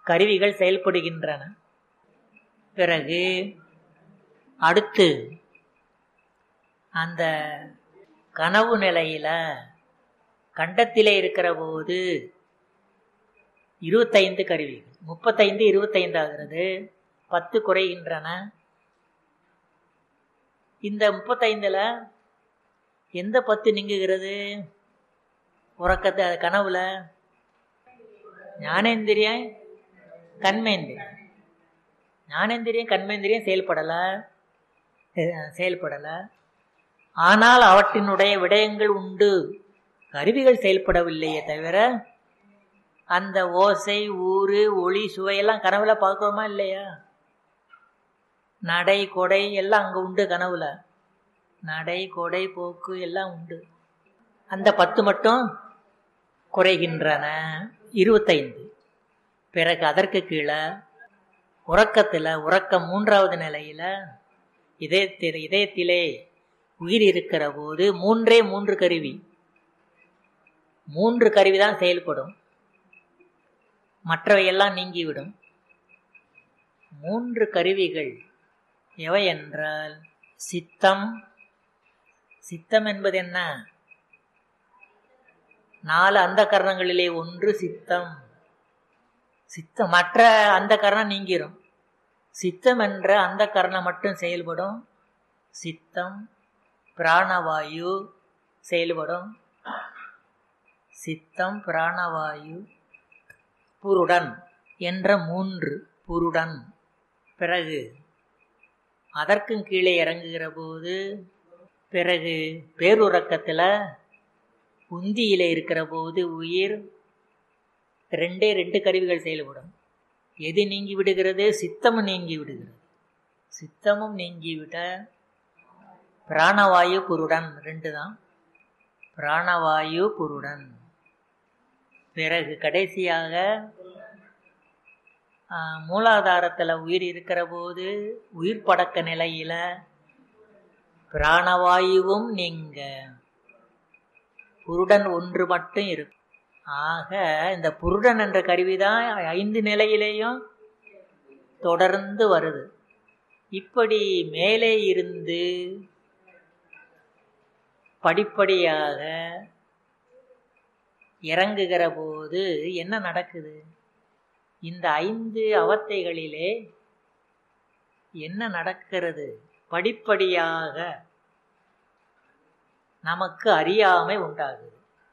கருவிகள் செயல்படுகின்றன பிறகு அடுத்து அந்த கனவு நிலையில கண்டத்திலே இருக்கிற போது இருபத்தைந்து கருவிகள் முப்பத்தைந்து இருபத்தைந்து ஆகிறது பத்து குறைகின்றன இந்த முப்பத்தைந்துல எந்த பத்து நீங்குகிறது உறக்கத்தை கனவுல ஞானேந்திரியம் கண்மேந்திரியம் ஞானேந்திரியம் கண்மேந்திரியம் செயல்படலை செயல்படலை ஆனால் அவற்றினுடைய விடயங்கள் உண்டு கருவிகள் செயல்படவில்லையே தவிர அந்த ஓசை ஊறு ஒளி சுவையெல்லாம் கனவுல பார்க்குறோமா இல்லையா நடை கொடை எல்லாம் அங்கே உண்டு கனவுல நடை கொடை போக்கு எல்லாம் உண்டு அந்த பத்து மட்டும் குறைகின்றன இருபத்தைந்து பிறகு அதற்கு கீழே உறக்கத்தில் உறக்கம் மூன்றாவது நிலையில இதயத்தில் இதயத்திலே உயிர் இருக்கிற போது மூன்றே மூன்று கருவி மூன்று கருவி தான் செயல்படும் மற்றவையெல்லாம் நீங்கிவிடும் மூன்று கருவிகள் எவை என்றால் சித்தம் சித்தம் என்பது என்ன நாலு அந்த கரணங்களிலே ஒன்று சித்தம் சித்தம் மற்ற அந்த கரணம் நீங்கிரும் சித்தம் என்ற அந்த கரணம் மட்டும் செயல்படும் சித்தம் பிராணவாயு செயல்படும் சித்தம் பிராணவாயு புருடன் என்ற மூன்று புருடன் பிறகு அதற்கும் கீழே இறங்குகிற போது பிறகு பேருறக்கத்தில் உந்தியில் இருக்கிற போது உயிர் ரெண்டே ரெண்டு கருவிகள் செயல்படும் எது நீங்கி விடுகிறது சித்தமும் நீங்கி விடுகிறது சித்தமும் நீங்கிவிட பிராணவாயு புருடன் ரெண்டு தான் பிராணவாயு புருடன் பிறகு கடைசியாக மூலாதாரத்தில் உயிர் இருக்கிற போது உயிர் படக்க நிலையில பிராணவாயுவும் நீங்க புருடன் ஒன்று மட்டும் இருக்கும் ஆக இந்த புருடன் என்ற கருவி தான் ஐந்து நிலையிலேயும் தொடர்ந்து வருது இப்படி மேலே இருந்து படிப்படியாக இறங்குகிற போது என்ன நடக்குது இந்த ஐந்து அவத்தைகளிலே என்ன நடக்கிறது படிப்படியாக நமக்கு அறியாமை உண்டாகுது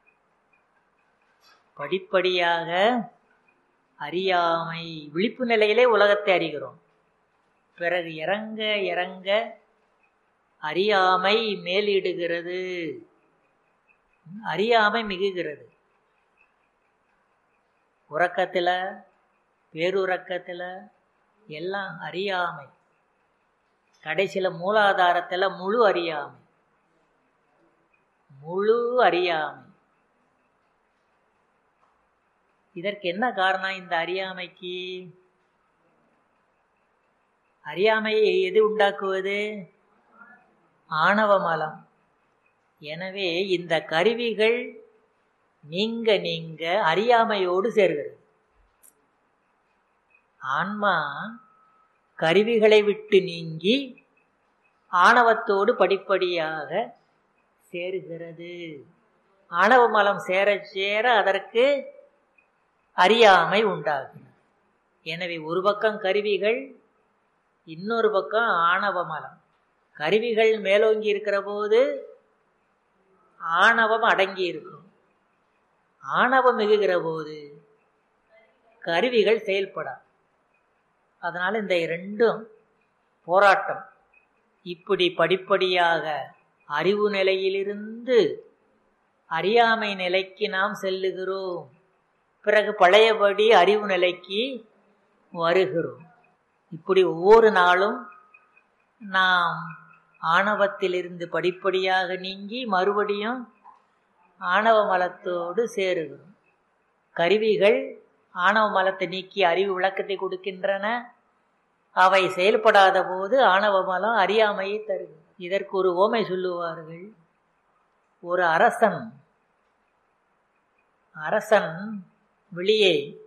படிப்படியாக அறியாமை விழிப்பு நிலையிலே உலகத்தை அறிகிறோம் பிறகு இறங்க இறங்க அறியாமை மேலிடுகிறது அறியாமை மிகுகிறது உறக்கத்தில் பேருறக்கத்தில் எல்லாம் அறியாமை கடைசியில் மூலாதாரத்தில் முழு அறியாமை முழு அறியாமை இதற்கு என்ன காரணம் இந்த அறியாமைக்கு அறியாமையை எது உண்டாக்குவது ஆணவ மலம் எனவே இந்த கருவிகள் நீங்க நீங்க அறியாமையோடு சேர்கிறது ஆன்மா கருவிகளை விட்டு நீங்கி ஆணவத்தோடு படிப்படியாக சேருகிறது ஆணவ மலம் சேர சேர அதற்கு அறியாமை உண்டாகும் எனவே ஒரு பக்கம் கருவிகள் இன்னொரு பக்கம் ஆணவ மலம் கருவிகள் மேலோங்கி இருக்கிற போது ஆணவம் அடங்கி இருக்கும் ஆணவம் மிகுகிற போது கருவிகள் செயல்படா அதனால இந்த ரெண்டும் போராட்டம் இப்படி படிப்படியாக அறிவு நிலையிலிருந்து அறியாமை நிலைக்கு நாம் செல்லுகிறோம் பிறகு பழையபடி அறிவு நிலைக்கு வருகிறோம் இப்படி ஒவ்வொரு நாளும் நாம் ஆணவத்திலிருந்து படிப்படியாக நீங்கி மறுபடியும் ஆணவ மலத்தோடு சேருகிறோம் கருவிகள் ஆணவ மலத்தை நீக்கி அறிவு விளக்கத்தை கொடுக்கின்றன அவை செயல்படாத போது ஆணவ மலம் அறியாமையை தருகிறது இதற்கு ஒரு ஓமை சொல்லுவார்கள் ஒரு அரசன் அரசன் வெளியே